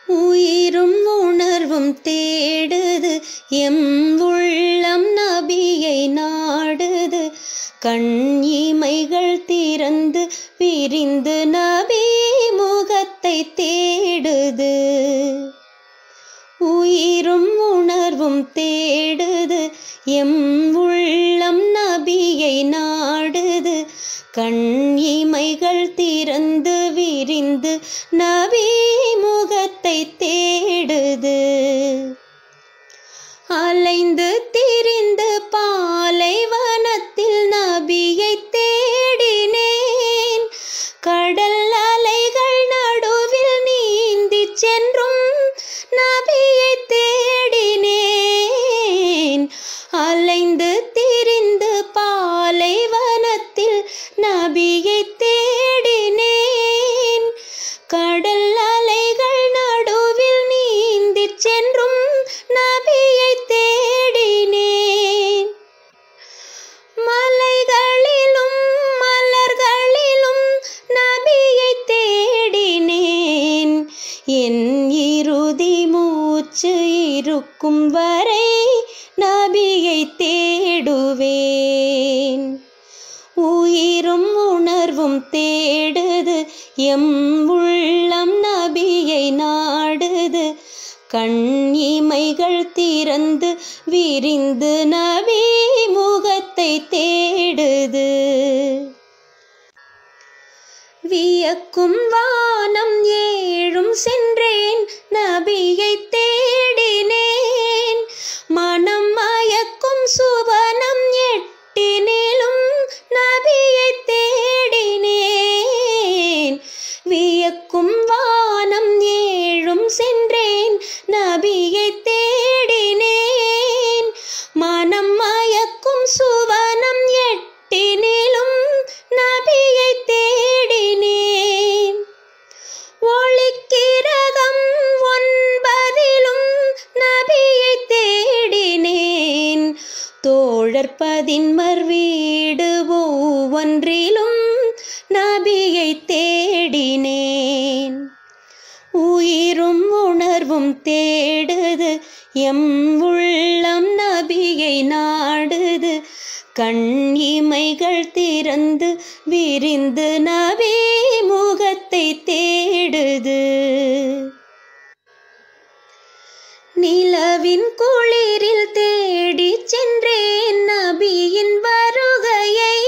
உயிரும் உணர்வும் தேடுது எம் உள்ளம் நபியை நாடுது கண் இமைகள் திறந்து விரிந்து நபி முகத்தை தேடுது உயிரும் உணர்வும் தேடுது எம் உள்ளம் நபியை நாடுது கண் இமைகள் திறந்து விரிந்து நபி முகத்தை தேடுது அலைந்து திரிந்து பாலைவனத்தில் நபியை தேடினேன் கடல் அலைகள் நடுவில் நீந்தி சென்றும் நபியை தேடினேன் அலைந்து திரிந்து பாலைவனத்தில் நபியை தேடினேன் கடல் அலைகள் நடுவில் நீந்தி சென்றும் நபியை தேடினேன் மலைகளிலும் மலர்களிலும் நபியை தேடினேன் என் இறுதி மூச்சு இருக்கும் வரை நபியை தேடுவேன் உயிரும் உணர்வும் தேடுது எம் உள்ளம் நபியை நாடுது கண் இமைகள் திறந்து விரிந்து நபி முகத்தை தேடுது வியக்கும் வானம் ஏழும் சென்றேன் நபியை தேடினேன் மனம் மயக்கும் சுவனம் எட்டினிலும் நபியை தேடினேன் வியக்கும் வானம் ஏழும் சென்றேன் நபியை தேடினேன் மனம் மயக்கும் சுவனம் எட்டினிலும் நபியை தேடினேன் ஒளிக்கிரகம் ஒன்பதிலும் நபியை தேடினேன் தோழர் பதின்மர் வீடு ஒவ்வொன்றிலும் நபியை தேடினேன் உயிரும் உணர்வும் தேடுது எம் உள்ளம் நபியை நாடுது கண் இமைகள் திறந்து விரிந்து நபி முகத்தை தேடுது நிலவின் குளிர்